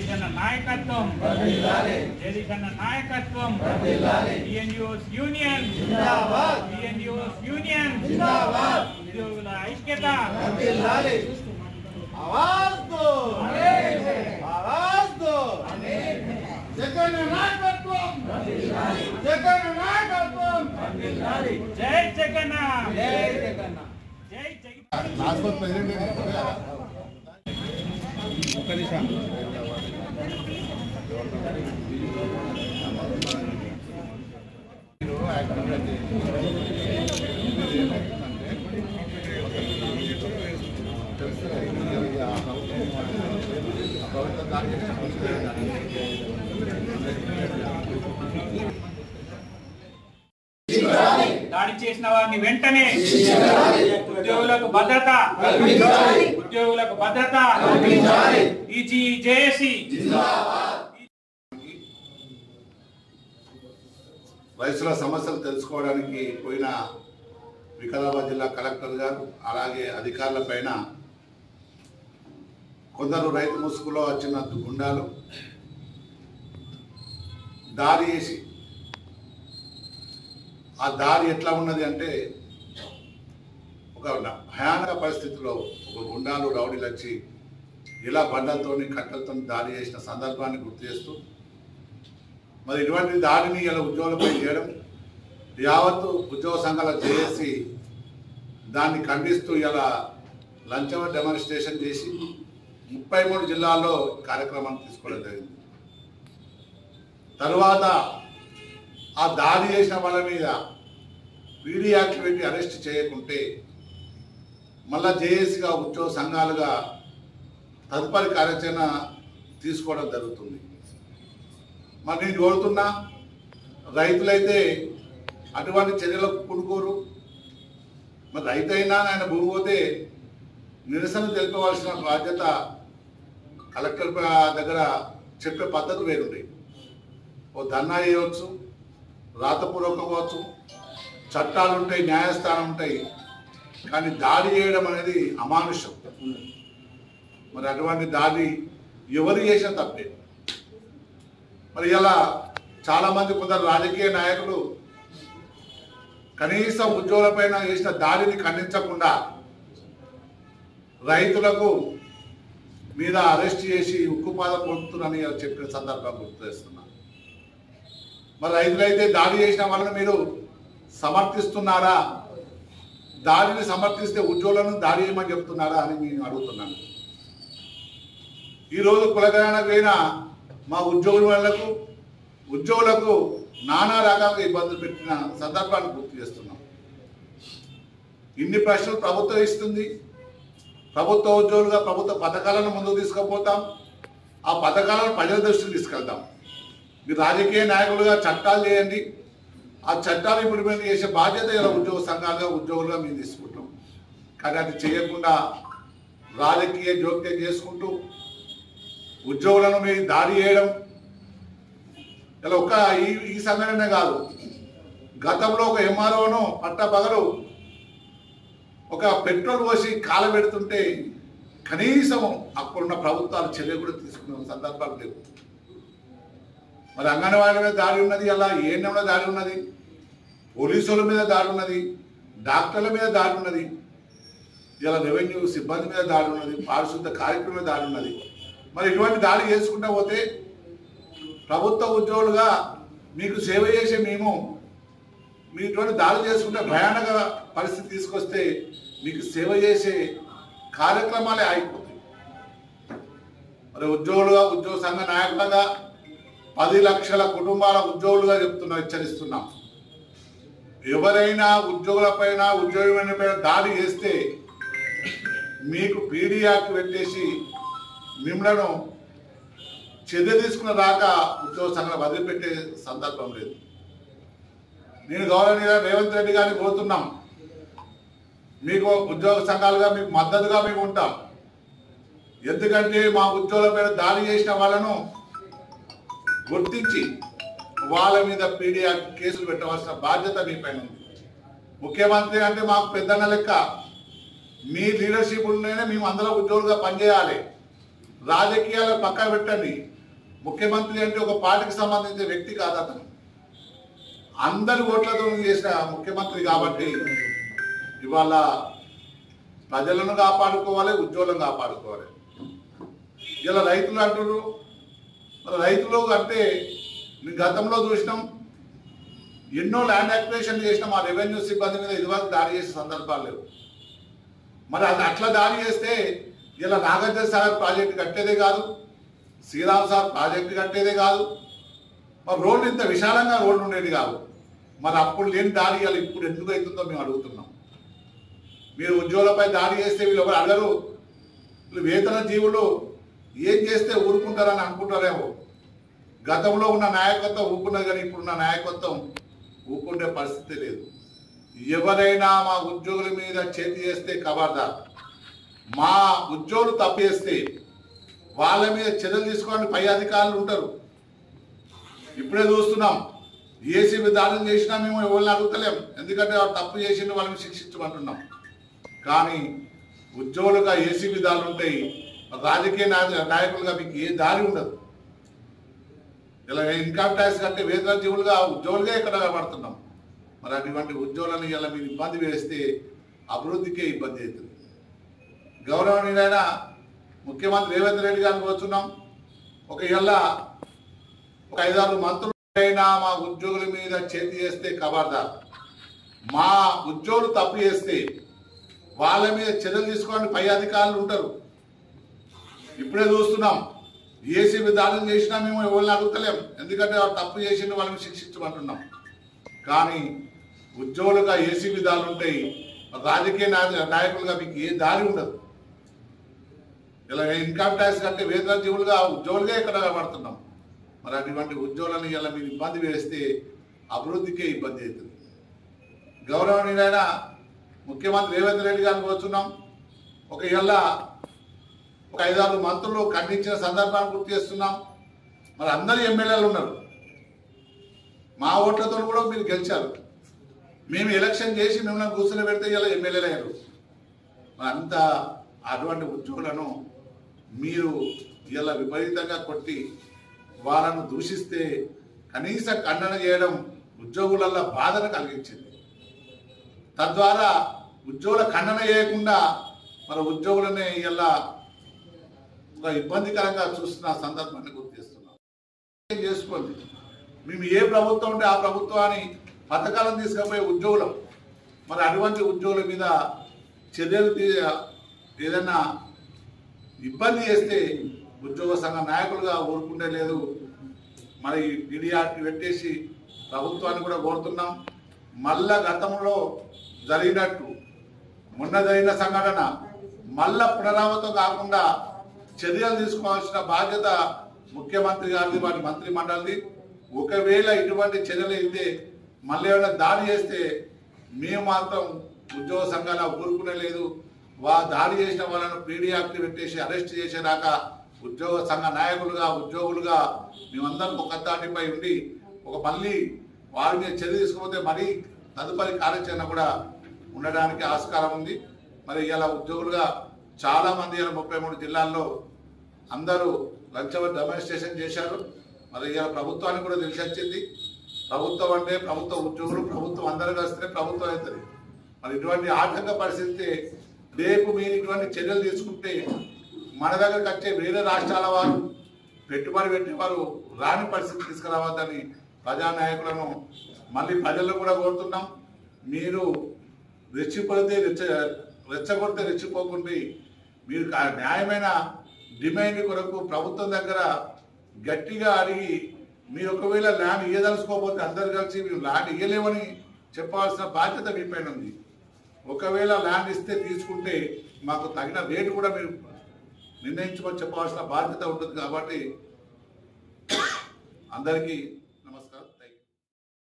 జగదీశన్న నాయకత్వం జగదీశన్న నాయకత్వం TNGOs union TNGOs union ఉద్యోగుల ఐక్యత आवाज दो आवाज दो जगन नायकत्వం जगन नायकत्వం జై జగన్న జై జగన్న జై జగన్ రాష్ట్ర ప్రెసిడెంట్ దాడి చేసిన వారిని వెంటనే ఉద్యోగులకు భద్రత ఉద్యోగులకు భద్రత ఈజీ జేఏసీ రైతుల సమస్యలు తెలుసుకోవడానికి పోయిన వికారాబాద్ జిల్లా కలెక్టర్ గారు అలాగే అధికారుల పైన కొందరు రైతు ముసుగులో వచ్చిన గుండాలు దారి వేసి ఆ దారి ఎట్లా ఉన్నది అంటే ఒక భయానక పరిస్థితిలో ఒక గుండాలు రౌడీలు వచ్చి ఇలా బండలతోని కట్టలతో దాడి చేసిన సందర్భాన్ని గుర్తు చేస్తూ మరి ఇటువంటి దాడిని ఇలా ఉద్యోగులపై చేయడం యావత్తు ఉద్యోగ సంఘాల చేసి దాన్ని ఖండిస్తూ ఇలా లంచం డెమాన్స్ట్రేషన్ చేసి ముప్పై మూడు జిల్లాల్లో కార్యక్రమాన్ని తీసుకోవడం జరిగింది తరువాత ఆ దాడి చేసిన వాళ్ళ మీద పీడీ యాక్ట్ పెట్టి అరెస్ట్ చేయకుంటే మళ్ళా జేఏసీగా ఉద్యోగ సంఘాలుగా తదుపరి కార్యాచరణ తీసుకోవడం జరుగుతుంది మరి నేను కోరుతున్నా రైతులైతే అటువంటి చర్యలకు పుడుకోరు మరి రైతు అయినా ఆయన భూమి పోతే నిరసన తెలిపవలసిన బాధ్యత కలెక్టర్ ప- దగ్గర చెప్పే పద్ధతి వేరుంటాయి ఓ ధర్నా చేయవచ్చు రాతపూర్వకం అవ్వచ్చు చట్టాలు ఉంటాయి న్యాయస్థానం ఉంటాయి కానీ దాడి చేయడం అనేది అమానుషం మరి అటువంటి దాడి ఎవరు చేసినా తప్పే మరి ఇలా చాలా మంది కొందరు రాజకీయ నాయకులు కనీసం ఉద్యోగులపైన చేసిన దాడిని ఖండించకుండా రైతులకు మీద అరెస్ట్ చేసి ఉక్కుపాద పొందుతున్నారని చెప్పిన సందర్భం గుర్తు చేస్తున్నా మరి రైతులైతే దాడి చేసిన వాళ్ళని మీరు సమర్థిస్తున్నారా దాడిని సమర్థిస్తే ఉద్యోగులను దాడి చేయమని చెప్తున్నారా అని నేను అడుగుతున్నాను ఈరోజు కులగణకు పోయిన మా ఉద్యోగుల వాళ్ళకు ఉద్యోగులకు నానా రకాలుగా ఇబ్బందులు పెట్టిన సందర్భాన్ని గుర్తు చేస్తున్నాం ఇన్ని ప్రశ్నలు ప్రభుత్వం ఇస్తుంది ప్రభుత్వ ఉద్యోగులుగా ప్రభుత్వ పథకాలను ముందుకు తీసుకుపోతాం ఆ పథకాలను ప్రజల దృష్టికి తీసుకెళ్తాం మీరు రాజకీయ నాయకులుగా చట్టాలు చేయండి ఆ చట్టాలు ఇంప్లిమెంట్ చేసే బాధ్యత ఇలా ఉద్యోగ సంఘాలుగా ఉద్యోగులుగా మేము తీసుకుంటాం కానీ అది చేయకుండా రాజకీయ జోక్యం చేసుకుంటూ ఉద్యోగులను మీరు దాడి చేయడం ఇలా ఒక ఈ ఈ సంఘటనే కాదు గతంలో ఒక ఎంఆర్ఓను పట్టపగలు ఒక పెట్రోల్ పోసి కాలబెడుతుంటే కనీసం అక్కడున్న ప్రభుత్వాలు చర్య కూడా తీసుకున్న సందర్భాలు లేవు మరి అంగన్వాడీ మీద దాడి ఉన్నది అలా ఏఎన్ఎం మీద దాడి ఉన్నది పోలీసుల మీద దాడి ఉన్నది డాక్టర్ల మీద దాడి ఉన్నది ఇలా రెవెన్యూ సిబ్బంది మీద దాడి ఉన్నది పారిశుద్ధ కార్యక్రమం మీద దాడి ఉన్నది మరి ఇటువంటి దాడి చేసుకుంటా పోతే ప్రభుత్వ ఉద్యోగులుగా మీకు సేవ చేసే మేము మీ ఇటువంటి దాడి చేసుకుంటే భయానక పరిస్థితి తీసుకొస్తే మీకు సేవ చేసే కార్యక్రమాలే ఆగిపోతాయి మరి ఉద్యోగులుగా ఉద్యోగ సంఘ నాయకులుగా పది లక్షల కుటుంబాల ఉద్యోగులుగా చెప్తున్నా హెచ్చరిస్తున్నాం ఎవరైనా ఉద్యోగులపైన ఉద్యోగమైన పైన దాడి చేస్తే మీకు పీడీ యాక్ట్ పెట్టేసి మిమ్మలను చర్య తీసుకున్న దాకా ఉద్యోగ సంఘాలు వదిలిపెట్టే సందర్భం లేదు నేను గౌరవనీయ రేవంత్ రెడ్డి గారిని కోరుతున్నాం మీకు ఉద్యోగ సంఘాలుగా మీకు మద్దతుగా మేము ఉంటాం ఎందుకంటే మా ఉద్యోగుల మీద దాడి చేసిన వాళ్ళను గుర్తించి వాళ్ళ మీద పీడీ యాక్ట్ కేసులు పెట్టవలసిన బాధ్యత మీ పైన ఉంది ముఖ్యమంత్రి అంటే మాకు పెద్దన్న లెక్క మీ లీడర్షిప్ ఉంటేనే మేము అందరం ఉద్యోగులుగా పనిచేయాలి రాజకీయాలు పక్కన పెట్టండి ముఖ్యమంత్రి అంటే ఒక పార్టీకి సంబంధించిన వ్యక్తి కాదు అతను అందరి ఓట్లతో చేసిన ముఖ్యమంత్రి కాబట్టి ఇవాళ ప్రజలను కాపాడుకోవాలి ఉద్యోగులను కాపాడుకోవాలి ఇలా రైతులు అంటున్నారు మరి రైతులు అంటే మేము గతంలో చూసినాం ఎన్నో ల్యాండ్ అక్విజిషన్ చేసిన మా రెవెన్యూ సిబ్బంది మీద ఇదివరకు దాడి చేసే సందర్భాలు లేవు మరి అది అట్లా దాడి చేస్తే ఇలా నాగార్జున సాగర్ ప్రాజెక్టు కట్టేదే కాదు శ్రీరామ్ సార్ ప్రాజెక్టు కట్టేదే కాదు మరి రోడ్లు ఇంత విశాలంగా రోడ్లు ఉండేది కాదు మరి అప్పుడు లేని దాడి ఇలా ఇప్పుడు ఎందుకు అవుతుందో మేము అడుగుతున్నాం మీరు ఉద్యోగులపై దాడి చేస్తే వీళ్ళు ఎవరు అడగరు వీళ్ళు వేతన జీవులు ఏం చేస్తే ఊరుకుంటారని అనుకుంటారేమో గతంలో ఉన్న నాయకత్వం ఊరుకున్నది కానీ ఇప్పుడున్న నాయకత్వం ఊరుకుంటే పరిస్థితి లేదు ఎవరైనా మా ఉద్యోగుల మీద చేతి చేస్తే కబార్దార్ మా ఉద్యోగులు తప్పు చేస్తే వాళ్ళ మీద చర్యలు తీసుకోవడానికి పై అధికారులు ఉంటారు ఇప్పుడే చూస్తున్నాం ఏసీబీ దాడులు చేసినా మేము ఎవరిని అడుగుతలేం ఎందుకంటే వాళ్ళు తప్పు చేసిండు వాళ్ళని శిక్షించమంటున్నాం కానీ ఉద్యోగులుగా ఏసీబీ దాడులు ఉంటాయి రాజకీయ నాయ- నాయకులుగా మీకు ఏ దారి ఉండదు ఇలా ఇన్కమ్ ట్యాక్స్ కట్టే వేతన జీవులుగా ఉద్యోగులుగా ఇక్కడ పడుతున్నాం మరి అటువంటి ఉద్యోగులను ఇలా మీరు ఇబ్బంది వేస్తే అభివృద్ధికే ఇబ్బంది అవుతుంది గౌరవనీయులైన ముఖ్యమంత్రి రేవంత్ రెడ్డి గారిని కోరుతున్నాం ఒక ఇళ్ళ ఒక ఐదారు మంత్రులు అయినా మా ఉద్యోగుల మీద చేతి చేస్తే కబార్దార్ మా ఉద్యోగులు తప్పు చేస్తే వాళ్ళ మీద చర్యలు తీసుకోవడానికి పై అధికారులు ఉంటారు ఇప్పుడే చూస్తున్నాం ఏసీబీ దాడులు చేసినా మేము ఎవరిని అడుగుతలేం ఎందుకంటే వాళ్ళు తప్పు చేసిండు వాళ్ళని శిక్షించమంటున్నాం కానీ ఉద్యోగులుగా ఏసీబీ దాడులు ఉంటాయి రాజకీయ నాయ- నాయకులుగా మీకు ఏ దారి ఉండదు ఇలా ఇన్కమ్ ట్యాక్స్ కట్టే వేతన జీవులుగా ఉద్యోగులుగా ఇక్కడ పడుతున్నాం మరి అటువంటి ఉద్యోగులను ఇలా మీరు ఇబ్బంది వేస్తే అభివృద్ధికే ఇబ్బంది అవుతుంది గౌరవనీయులైన ముఖ్యమంత్రి రేవంత్ రెడ్డి గారిని కోరుతున్నాం ఒక ఇళ్ళ ఒక ఐదారు మంత్రులు ఖండించిన సందర్భాన్ని గుర్తు చేస్తున్నాం మరి అందరు ఎమ్మెల్యేలు ఉన్నారు మా ఓట్లతో కూడా మీరు గెలిచారు మేము ఎలక్షన్ చేసి మిమ్మల్ని కూర్చొని పెడితే ఇలా ఎమ్మెల్యేలు అయ్యారు మరి అంత అటువంటి ఉద్యోగులను మీరు ఇలా విపరీతంగా కొట్టి వాళ్ళను దూషిస్తే కనీస ఖండన చేయడం ఉద్యోగులలో బాధను కలిగించింది తద్వారా ఉద్యోగుల ఖండన చేయకుండా మన ఉద్యోగులనే ఇలా ఒక ఇబ్బందికరంగా చూస్తున్న సందర్భాన్ని గుర్తిస్తున్నాం ఏం చేసుకోండి మేము ఏ ప్రభుత్వం ఉంటే ఆ ప్రభుత్వాన్ని పథకాలను తీసుకుపోయే ఉద్యోగులం మరి అటువంటి ఉద్యోగుల మీద చర్యలు తీ- ఏదైనా ఇబ్బంది చేస్తే ఉద్యోగ సంఘ నాయకులుగా ఊరుకుంటే లేదు మరి డిడిఆర్కి పెట్టేసి ప్రభుత్వాన్ని కూడా కోరుతున్నాం మళ్ళా గతంలో జరిగినట్టు మొన్న జరిగిన సంఘటన మళ్ళా పునరావృతం కాకుండా చర్యలు తీసుకోవాల్సిన బాధ్యత ముఖ్యమంత్రి గారిది వారి మంత్రి మండలిది ఒకవేళ ఇటువంటి చర్యలు అయితే మళ్ళీ ఏమైనా దాడి చేస్తే మేము మాత్రం ఉద్యోగ సంఘాల ఊరుకునే లేదు వా దాడి చేసిన వాళ్ళను పీడీ యాక్ట్ పెట్టేసి అరెస్ట్ చేసేదాకా ఉద్యోగ సంఘ నాయకులుగా ఉద్యోగులుగా మేమందరం ఒక తాటిపై ఉండి ఒక మళ్ళీ వారి మీద చర్య తీసుకుపోతే మరీ తదుపరి కార్యాచరణ కూడా ఉండడానికి ఆస్కారం ఉంది మరి ఇలా ఉద్యోగులుగా చాలా మంది ఇలా ముప్పై మూడు జిల్లాల్లో అందరూ లంచం డెమాన్స్ట్రేషన్ చేశారు మరి ఇలా ప్రభుత్వానికి కూడా తెలిసి వచ్చింది ప్రభుత్వం అంటే ప్రభుత్వ ఉద్యోగులు ప్రభుత్వం అందరూ కలిస్తేనే ప్రభుత్వం అవుతుంది మరి ఇటువంటి ఆటంక పరిస్థితి రేపు మీరు ఇటువంటి చర్యలు తీసుకుంటే మన దగ్గరకు వచ్చే వేరే రాష్ట్రాల వారు పెట్టుబడి పెట్టేవారు రాని పరిస్థితి తీసుకురావద్దని ప్రజానాయకులను మళ్ళీ ప్రజలను కూడా కోరుతున్నాం మీరు రెచ్చిపోతే రెచ్చ రెచ్చగొడితే రెచ్చిపోకుండా మీరు ఆ న్యాయమైన డిమాండ్ కొరకు ప్రభుత్వం దగ్గర గట్టిగా అడిగి మీరు ఒకవేళ ల్యాండ్ ఇయ్యదలుచుకోకపోతే అందరు కలిసి మీరు ల్యాండ్ ఇయ్యలేమని చెప్పాల్సిన బాధ్యత మీ పైన ఉంది ఒకవేళ ల్యాండ్ ఇస్తే తీసుకుంటే మాకు తగిన రేటు కూడా మీరు నిర్ణయించుకొని చెప్పాల్సిన బాధ్యత ఉంటుంది కాబట్టి అందరికీ